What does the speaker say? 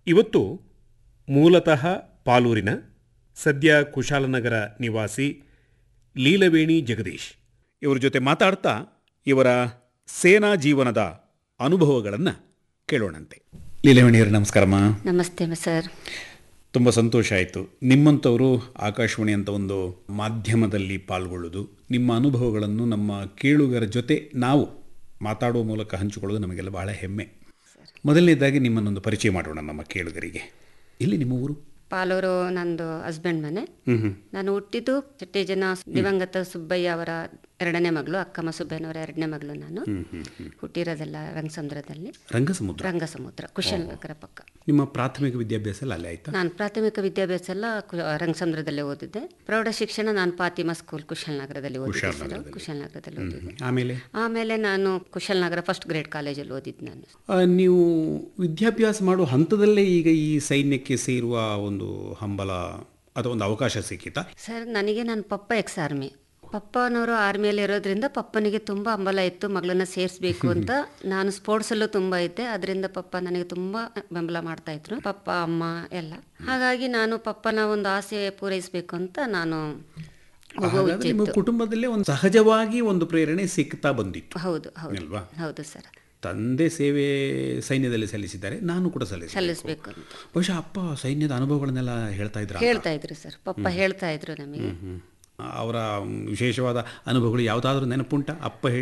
ಇವತ್ತು ಮೂಲತಃ ಪಾಲೂರಿನ ಸದ್ಯ ಕುಶಾಲನಗರ ನಿವಾಸಿ ಲೀಲವೇಣಿ ಜಗದೀಶ್ ಇವರ ಜೊತೆ ಮಾತಾಡ್ತಾ ಇವರ ಸೇನಾ ಜೀವನದ ಅನುಭವಗಳನ್ನು ಕೇಳೋಣಂತೆ ಲೀಲವೇಣಿಯವರು ನಮಸ್ಕಾರಮ್ಮ ನಮಸ್ತೆ ಸರ್ ತುಂಬ ಸಂತೋಷ ಆಯಿತು ನಿಮ್ಮಂಥವರು ಆಕಾಶವಾಣಿ ಅಂತ ಒಂದು ಮಾಧ್ಯಮದಲ್ಲಿ ಪಾಲ್ಗೊಳ್ಳೋದು ನಿಮ್ಮ ಅನುಭವಗಳನ್ನು ನಮ್ಮ ಕೇಳುಗರ ಜೊತೆ ನಾವು ಮಾತಾಡುವ ಮೂಲಕ ಹಂಚಿಕೊಳ್ಳೋದು ನಮಗೆಲ್ಲ ಬಹಳ ಹೆಮ್ಮೆ ಮೊದಲನೇದಾಗಿ ನಿಮ್ಮನ್ನೊಂದು ಪರಿಚಯ ಮಾಡೋಣ ನಮ್ಮ ಕೇಳುಗರಿಗೆ ಇಲ್ಲಿ ನಿಮ್ಮ ಊರು ಪಾಲೂರು ನಂದು ಹಸ್ಬೆಂಡ್ ಮನೆ ನಾನು ಹುಟ್ಟಿದ್ದು ಚಟ್ಟಿ ಜನ ದಿವಂಗತ ಸುಬ್ಬಯ್ಯ ಅವರ ಎರಡನೇ ಮಗಳು ಅಕ್ಕಮ್ಮ ಸುಬ್ಬಯ್ಯನವರ ಎರಡನೇ ಮಗಳು ನಾನು ಹುಟ್ಟಿರೋದೆಲ್ಲ ರಂಗಸಮುದ್ರದಲ್ಲಿ ರಂಗಸಮುದ್ರ ರಂಗಸಮುದ್ರ ಕುಶಲನಗರ ಪಕ್ಕ ನಿಮ್ಮ ಪ್ರಾಥಮಿಕ ವಿದ್ಯಾಭ್ಯಾಸ ಎಲ್ಲ ಅಲ್ಲೇ ಆಯ್ತಾ ನಾನು ಪ್ರಾಥಮಿಕ ವಿದ್ಯಾಭ್ಯಾಸ ಎಲ್ಲ ಕು- ರಂಗಸಮುದ್ರದಲ್ಲೇ ಓದಿದ್ದೆ ಪ್ರೌಢ ಶಿಕ್ಷಣ ನಾನು ಫಾತಿಮಾ ಸ್ಕೂಲ್ ಕುಶಲನಗರದಲ್ಲಿ ಓದಿದ್ದೆ ಸರ್ ಕುಶಲನಗರದಲ್ಲಿ ಓದಿದ್ದೆ ಆಮೇಲೆ ಆಮೇಲೆ ನಾನು ಕುಶಲನಗರ ಫಸ್ಟ್ ಗ್ರೇಡ್ ಕಾಲೇಜಲ್ಲಿ ಓದಿದ್ದು ನಾನು ಆ, ನೀವು ವಿದ್ಯಾಭ್ಯಾಸ ಮಾಡುವ ಹಂತದಲ್ಲೇ ಈಗ ಈ ಸೈನ್ಯಕ್ಕೆ ಸೇರುವ ಒಂದು ಹಂಬಲ ಅಥವಾ ಒಂದು ಅವಕಾಶ ಸಿಕ್ಕಿತಾ ಸರ್ ನನಗೆ ನನ್ನ ಪಪ್ಪ ಎಕ್ಸ್ ಆರ್ಮಿ ಪಪ್ಪನವರು ಆರ್ಮಿಯಲ್ಲಿ ಇರೋದ್ರಿಂದ ಪಪ್ಪನಿಗೆ ತುಂಬ ಹಂಬಲ ಇತ್ತು ಮಗಳನ್ನ ಸೇರಿಸ್ಬೇಕು ಅಂತ ನಾನು ಸ್ಪೋರ್ಟ್ಸಲ್ಲೂ ತುಂಬ ಇದ್ದೆ ಅದರಿಂದ ಪಪ್ಪ ನನಗೆ ತುಂಬ ಬೆಂಬಲ ಮಾಡ್ತಾ ಇದ್ರು ಪಪ್ಪ ಅಮ್ಮ ಎಲ್ಲ ಹಾಗಾಗಿ ನಾನು ಪಪ್ಪನ ಒಂದು ಆಸೆ ಪೂರೈಸಬೇಕು ಅಂತ ನಾನು ಹೋಗೋ ಹಾಗಾದ್ರೆ ಇಚ್ಛೆ ನಿಮ್ಮ ಇತ್ತು ಕುಟುಂಬದಲ್ಲೇ ಒಂದು ಸಹಜವಾಗಿ ಒಂದು ಪ್ರೇರಣೆ ಸಿಗ್ತಾ ಬಂದಿತ್ತು ಹೌದು ಹೌದು ಅಲ್ವಾ ಹೌದು ಸರ್ ತಂದೆ ಸೇವೆ ಸೈನ್ಯದಲ್ಲಿ ಸಲ್ಲಿಸಿದ್ದಾರೆ ನಾನು ಕೂಡ ಸಲ್ಲಿಸಿದೆ ಸಲ್ಲಿಸ್ಬೇಕು ಅಂತ ಬಹುಶಃ ಅಪ್ಪ ಸೈನ್ಯದ ಅನುಭವಗಳನ್ನೆಲ್ಲ ಹೇಳ್ತಾ ಇದ್ರ ಹೇಳ್ತಾ ಇದ್ರು ಸರ್ ಪಪ್ಪ ಹೇಳ್ತಾ ಇದ್ರು ನಮಗೆ ಅವರ ವಿಶೇಷವಾದ ಅನುಭವಗಳು ಯಾವುದಾದ್ರೂ ನೆನಪುಂಟ ಅಪ್ಪ ಹೇಳಿ